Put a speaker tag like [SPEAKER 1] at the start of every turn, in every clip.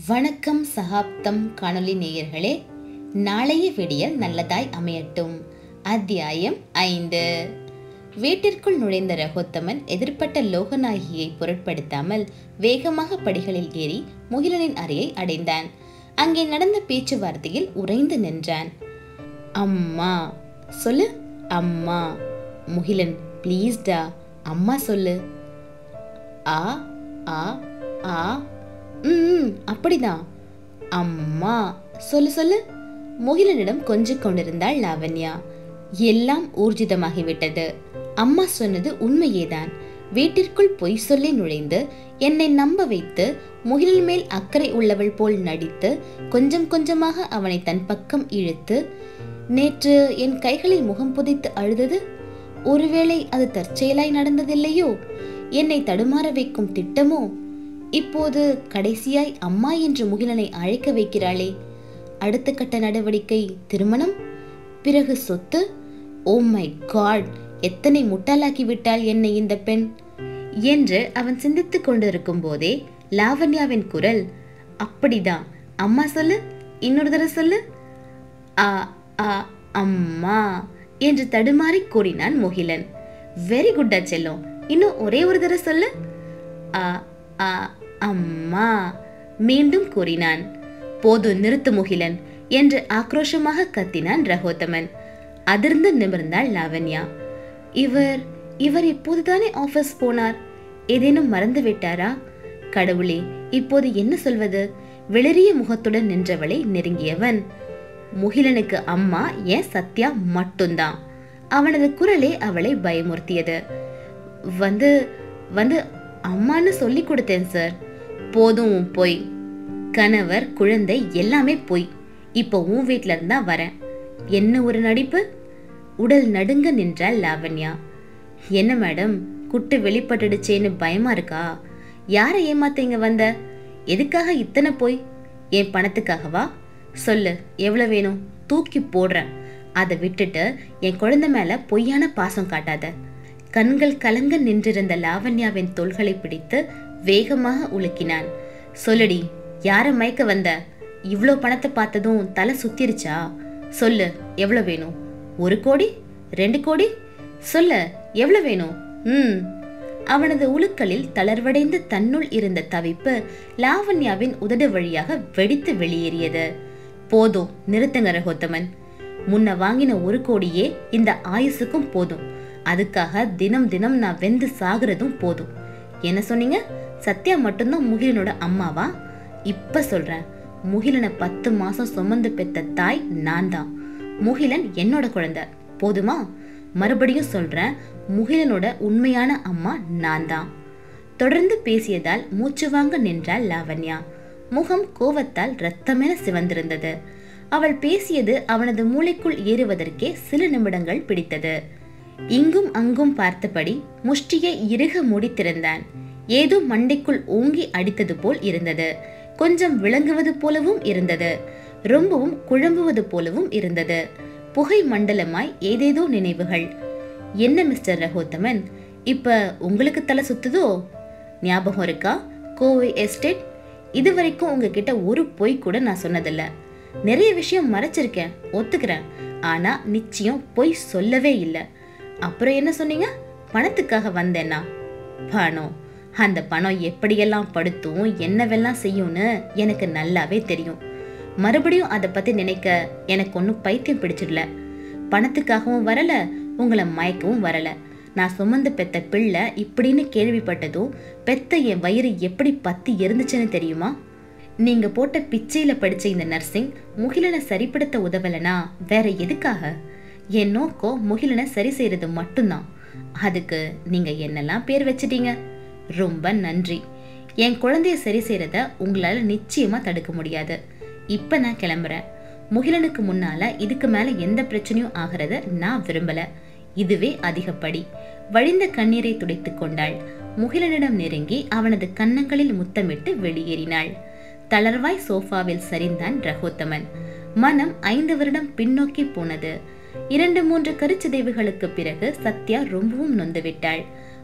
[SPEAKER 1] வணக்கம் சகாப்தம் காணொளி நேயர்களே நாளைய விடியல் நல்லதாய் அமையட்டும் அத்தியாயம் ஐந்து வீட்டிற்குள் நுழைந்த ரகோத்தமன் எதிர்ப்பட்ட லோகநாயகியை பொருட்படுத்தாமல் வேகமாக படிகளில் ஏறி முகிலனின் அறையை அடைந்தான் அங்கே நடந்த பேச்சுவார்த்தையில் உறைந்து நின்றான் அம்மா சொல்லு அம்மா முகிலன் ப்ளீஸ்டா அம்மா சொல்லு ஆ ஆ ஆ ம் அப்படிதான் அம்மா சொல்லு சொல்லு முகிலனிடம் கொஞ்சிக் கொண்டிருந்தாள் லாவண்யா எல்லாம் ஊர்ஜிதமாகிவிட்டது அம்மா சொன்னது உண்மையேதான் வீட்டிற்குள் பொய் சொல்லி நுழைந்து என்னை நம்ப வைத்து முகிலன் மேல் அக்கறை உள்ளவள் போல் நடித்து கொஞ்சம் கொஞ்சமாக அவனை தன் பக்கம் இழுத்து நேற்று என் கைகளில் முகம் புதைத்து அழுதது ஒருவேளை அது தற்செயலாய் நடந்ததில்லையோ என்னை தடுமாற வைக்கும் திட்டமோ இப்போது கடைசியாய் அம்மா என்று முகிலனை அழைக்க வைக்கிறாளே அடுத்த கட்ட நடவடிக்கை திருமணம் பிறகு சொத்து ஓ மை காட் எத்தனை முட்டாளாக்கி விட்டாள் என்னை இந்த பெண் என்று அவன் சிந்தித்துக் கொண்டிருக்கும் போதே லாவண்யாவின் குரல் அப்படிதான் அம்மா சொல்லு இன்னொரு தடவை சொல்லு ஆ ஆ அம்மா என்று தடுமாறி கூறினான் முகிலன் வெரி குட்டா செல்லம் இன்னும் ஒரே ஒரு தடவை சொல்லு ஆ ஆ அம்மா மீண்டும் கூறினான் போது நிறுத்து முகிலன் என்று ஆக்ரோஷமாக கத்தினான் ரகோத்தமன் அதிர்ந்து நிமிர்ந்தாள் லாவண்யா இவர் இவர் இப்போதுதானே ஆபீஸ் போனார் ஏதேனும் மறந்து விட்டாரா கடவுளே இப்போது என்ன சொல்வது வெளிரிய முகத்துடன் நின்றவளை நெருங்கியவன் முகிலனுக்கு அம்மா ஏன் சத்யா மட்டும்தான் அவனது குரலே அவளை பயமுறுத்தியது வந்து வந்து அம்மான்னு சொல்லி கொடுத்தேன் சார் போதும் உன் பொய் கணவர் குழந்தை எல்லாமே பொய் இப்போ உன் வீட்ல இருந்தா வரேன் என்ன ஒரு நடிப்பு உடல் நடுங்க நின்றாள் லாவண்யா என்ன மேடம் குட்டு வெளிப்பட்டுடுச்சேன்னு பயமா இருக்கா யாரை ஏமாத்த இங்க வந்த எதுக்காக இத்தனை போய் என் பணத்துக்காகவா சொல்லு எவ்வளவு வேணும் தூக்கி போடுறேன் அதை விட்டுட்டு என் குழந்தை மேல பொய்யான பாசம் காட்டாத கண்கள் கலங்க நின்றிருந்த லாவண்யாவின் தோள்களை பிடித்து வேகமாக உலுக்கினான் சொல்லுடி யார மயக்க வந்த இவ்ளோ பணத்தை பார்த்ததும் தலை சுத்திருச்சா சொல்லு எவ்வளவு வேணும் ஒரு கோடி ரெண்டு கோடி சொல்லு எவ்வளவு வேணும் ம் அவனது உலுக்களில் தளர்வடைந்த தன்னுள் இருந்த தவிப்பு லாவண்யாவின் உதடு வழியாக வெடித்து வெளியேறியது போதும் நிறுத்துங்க ரகோத்தமன் முன்ன வாங்கின ஒரு கோடியே இந்த ஆயுசுக்கும் போதும் அதுக்காக தினம் தினம் நான் வெந்து சாகுறதும் போதும் என்ன சொன்னீங்க சத்யா மட்டும்தான் முகிலனோட அம்மாவா இப்ப சொல்றேன் முகிலனை பத்து மாசம் சுமந்து பெத்த தாய் நான் தான் முகிலன் என்னோட குழந்தை போதுமா மறுபடியும் சொல்றேன் முகிலனோட உண்மையான அம்மா நான் தான் தொடர்ந்து பேசியதால் மூச்சு வாங்க நின்றாள் லாவண்யா முகம் கோவத்தால் இரத்தமென சிவந்திருந்தது அவள் பேசியது அவனது மூளைக்குள் ஏறுவதற்கே சில நிமிடங்கள் பிடித்தது இங்கும் அங்கும் பார்த்தபடி முஷ்டியை இறுக முடித்திருந்தான் ஏதோ மண்டைக்குள் ஓங்கி அடித்தது போல் இருந்தது கொஞ்சம் விளங்குவது போலவும் இருந்தது ரொம்பவும் குழம்புவது போலவும் இருந்தது புகை மண்டலமாய் ஏதேதோ நினைவுகள் என்ன மிஸ்டர் ரகோத்தமன் இப்ப உங்களுக்கு தலை சுத்துதோ ஞாபகம் இருக்கா கோவை எஸ்டேட் இதுவரைக்கும் உங்ககிட்ட ஒரு பொய் கூட நான் சொன்னதில்ல நிறைய விஷயம் மறைச்சிருக்கேன் ஒத்துக்கிறேன் ஆனா நிச்சயம் பொய் சொல்லவே இல்லை அப்புறம் என்ன சொன்னீங்க பணத்துக்காக வந்தேன்னா பணம் அந்த பணம் எப்படியெல்லாம் படுத்தும் என்னவெல்லாம் செய்யும்னு எனக்கு நல்லாவே தெரியும் மறுபடியும் அதை பத்தி நினைக்க எனக்கு ஒன்றும் பைத்தியம் பிடிச்சிடல பணத்துக்காகவும் வரல உங்களை மயக்கவும் வரல நான் சுமந்து பெத்த பிள்ளை இப்படின்னு கேள்விப்பட்டதும் பெத்த என் வயிறு எப்படி பத்தி எரிந்துச்சுன்னு தெரியுமா நீங்க போட்ட பிச்சையில படிச்ச இந்த நர்சிங் முகிலனை சரிப்படுத்த உதவலனா வேற எதுக்காக என் நோக்கம் முகிலனை சரி செய்யறது மட்டும்தான் அதுக்கு நீங்க என்னெல்லாம் பேர் வச்சிட்டீங்க ரொம்ப நன்றி என் குழந்தைய சரி செய்யறத உங்களால நிச்சயமா தடுக்க முடியாது இப்ப நான் கிளம்புறேன் முகிலனுக்கு முன்னால இதுக்கு மேல எந்த பிரச்சனையும் ஆகிறத நான் விரும்பல இதுவே அதிகப்படி வழிந்த கண்ணீரை துடைத்துக் கொண்டாள் முகிலனிடம் நெருங்கி அவனது கன்னங்களில் முத்தமிட்டு வெளியேறினாள் தளர்வாய் சோஃபாவில் சரிந்தான் ரகோத்தமன் மனம் ஐந்து வருடம் பின்னோக்கி போனது இரண்டு மூன்று கருச்சிதைவுகளுக்கு பிறகு சத்யா ரொம்பவும் நொந்துவிட்டாள்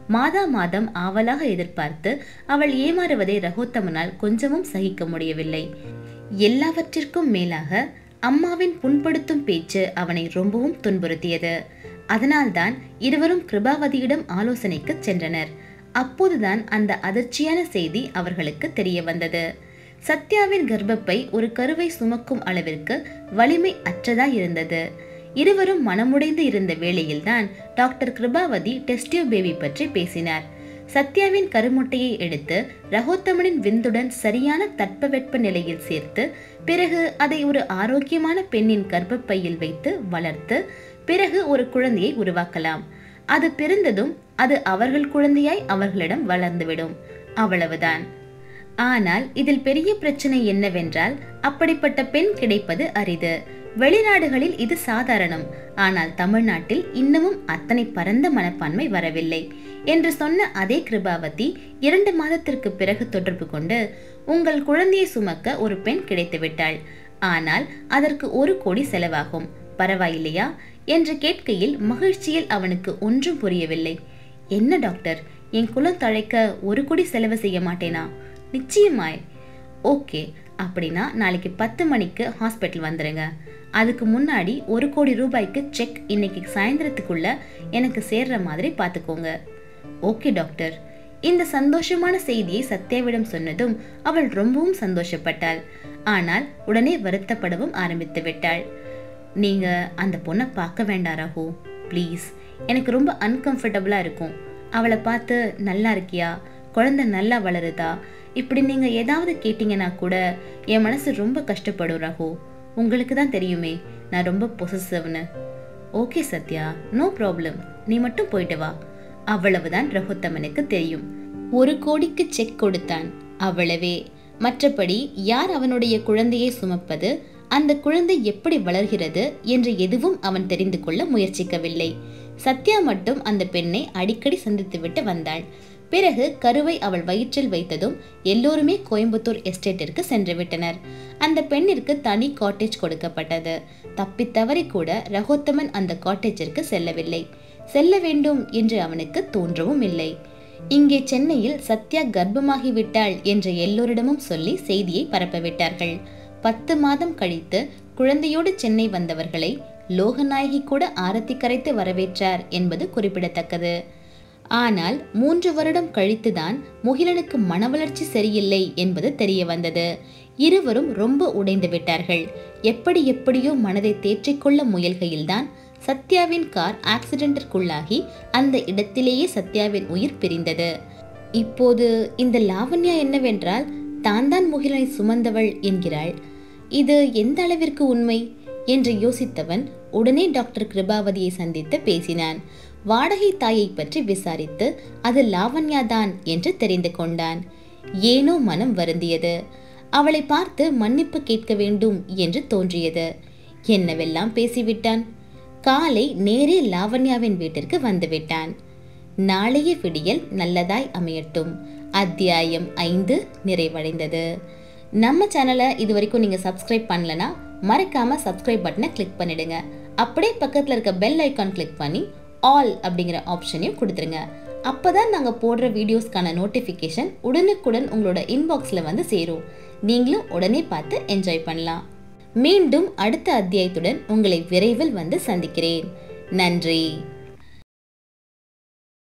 [SPEAKER 1] மாதா மாதம் ஆவலாக எதிர்பார்த்து அவள் ஏமாறுவதை ரகோத்தமனால் கொஞ்சமும் சகிக்க முடியவில்லை எல்லாவற்றிற்கும் மேலாக அம்மாவின் புண்படுத்தும் பேச்சு அவனை ரொம்பவும் துன்புறுத்தியது அதனால்தான் இருவரும் கிருபாவதியிடம் ஆலோசனைக்கு சென்றனர் அப்போதுதான் அந்த அதிர்ச்சியான செய்தி அவர்களுக்கு தெரிய வந்தது சத்யாவின் கர்ப்பப்பை ஒரு கருவை சுமக்கும் அளவிற்கு வலிமை அற்றதா இருந்தது இருவரும் மனமுடைந்து இருந்த வேளையில்தான் டாக்டர் கிருபாவதி டெஸ்டியோ பேபி பற்றி பேசினார் சத்யாவின் கருமுட்டையை எடுத்து ரகோத்தமனின் விந்துடன் சரியான தட்பவெட்ப நிலையில் சேர்த்து பிறகு அதை ஒரு ஆரோக்கியமான பெண்ணின் கர்ப்பப்பையில் வைத்து வளர்த்து பிறகு ஒரு குழந்தையை உருவாக்கலாம் அது பிறந்ததும் அது அவர்கள் குழந்தையாய் அவர்களிடம் வளர்ந்துவிடும் அவ்வளவுதான் ஆனால் இதில் பெரிய பிரச்சனை என்னவென்றால் அப்படிப்பட்ட பெண் கிடைப்பது அரிது வெளிநாடுகளில் இது சாதாரணம் ஆனால் தமிழ்நாட்டில் இன்னமும் அத்தனை பரந்த மனப்பான்மை வரவில்லை என்று சொன்ன அதே கிருபாவதி இரண்டு மாதத்திற்கு பிறகு தொடர்பு கொண்டு உங்கள் குழந்தையை சுமக்க ஒரு பெண் கிடைத்துவிட்டாள் ஆனால் அதற்கு ஒரு கோடி செலவாகும் பரவாயில்லையா என்று கேட்கையில் மகிழ்ச்சியில் அவனுக்கு ஒன்றும் புரியவில்லை என்ன டாக்டர் என் குலம் தழைக்க ஒரு கோடி செலவு செய்ய மாட்டேனா நிச்சயமாய் ஓகே அப்படின்னா நாளைக்கு பத்து மணிக்கு ஹாஸ்பிட்டல் வந்துடுங்க அதுக்கு முன்னாடி ஒரு கோடி ரூபாய்க்கு செக் இன்னைக்கு சாயந்தரத்துக்குள்ள எனக்கு சேர்ற மாதிரி பார்த்துக்கோங்க ஓகே டாக்டர் இந்த சந்தோஷமான செய்தியை சத்யாவிடம் சொன்னதும் அவள் ரொம்பவும் சந்தோஷப்பட்டாள் ஆனால் உடனே வருத்தப்படவும் ஆரம்பித்து விட்டாள் நீங்க அந்த பொண்ணை பார்க்க வேண்டாம் ராகு ப்ளீஸ் எனக்கு ரொம்ப அன்கம்ஃபர்டபுளா இருக்கும் அவளை பார்த்து நல்லா இருக்கியா குழந்தை நல்லா வளருதா இப்படி நீங்க ஏதாவது கேட்டீங்கன்னா கூட என் மனசு ரொம்ப கஷ்டப்படும் ராகு உங்களுக்கு தான் தெரியுமே நான் ரொம்ப பொசசிவ்னு ஓகே சத்யா நோ ப்ராப்ளம் நீ மட்டும் போயிட்டு வா அவ்வளவுதான் ரகுத்தமனுக்கு தெரியும் ஒரு கோடிக்கு செக் கொடுத்தான் அவ்வளவே மற்றபடி யார் அவனுடைய குழந்தையை சுமப்பது அந்த குழந்தை எப்படி வளர்கிறது என்று எதுவும் அவன் தெரிந்து கொள்ள முயற்சிக்கவில்லை சத்யா மட்டும் அந்த பெண்ணை அடிக்கடி சந்தித்துவிட்டு வந்தாள் பிறகு கருவை அவள் வயிற்றில் வைத்ததும் எல்லோருமே கோயம்புத்தூர் எஸ்டேட்டிற்கு சென்று விட்டனர் அந்த பெண்ணிற்கு தனி காட்டேஜ் கொடுக்கப்பட்டது தப்பித்தவறி கூட ரகோத்தமன் அந்த காட்டேஜிற்கு செல்லவில்லை செல்ல வேண்டும் என்று அவனுக்கு தோன்றவும் இல்லை இங்கே சென்னையில் சத்யா கர்ப்பமாகிவிட்டாள் என்று எல்லோரிடமும் சொல்லி செய்தியை பரப்பவிட்டார்கள் பத்து மாதம் கழித்து குழந்தையோடு சென்னை வந்தவர்களை லோகநாயகி கூட ஆரத்தி கரைத்து வரவேற்றார் என்பது குறிப்பிடத்தக்கது ஆனால் மூன்று வருடம் கழித்துதான் முகிலனுக்கு மனவளர்ச்சி சரியில்லை என்பது தெரிய வந்தது இருவரும் ரொம்ப உடைந்து விட்டார்கள் எப்படி எப்படியோ மனதை தேற்றிக்கொள்ள முயல்கையில்தான் சத்யாவின் கார் ஆக்சிடென்ட்டிற்குள்ளாகி அந்த இடத்திலேயே சத்யாவின் உயிர் பிரிந்தது இப்போது இந்த லாவண்யா என்னவென்றால் தான் தான் முகிலனை சுமந்தவள் என்கிறாள் இது எந்த அளவிற்கு உண்மை என்று யோசித்தவன் உடனே டாக்டர் கிருபாவதியை சந்தித்து பேசினான் வாடகை தாயை பற்றி விசாரித்து அது லாவண்யா தான் என்று தெரிந்து கொண்டான் ஏனோ மனம் வருந்தியது அவளை பார்த்து மன்னிப்பு கேட்க வேண்டும் என்று தோன்றியது என்னவெல்லாம் பேசிவிட்டான் காலை நேரே லாவண்யாவின் வீட்டிற்கு வந்துவிட்டான் நாளைய விடியல் நல்லதாய் அமையட்டும் அத்தியாயம் ஐந்து நிறைவடைந்தது நம்ம சேனலை இது வரைக்கும் நீங்கள் சப்ஸ்கிரைப் பண்ணலனா மறக்காம சப்ஸ்கிரைப் பட்டனை கிளிக் பண்ணிடுங்க அப்படியே பக்கத்தில் இருக்க பெல் ஐக்கான் கிளிக் பண்ணி ஆல் அப்படிங்கிற ஆப்ஷனையும் கொடுத்துருங்க அப்பதான் நாங்கள் போடுற வீடியோஸ்க்கான நோட்டிஃபிகேஷன் உடனுக்குடன் உங்களோட இன்பாக்ஸில் வந்து சேரும் நீங்களும் உடனே பார்த்து என்ஜாய் பண்ணலாம் மீண்டும் அடுத்த அத்தியாயத்துடன் உங்களை விரைவில் வந்து சந்திக்கிறேன் நன்றி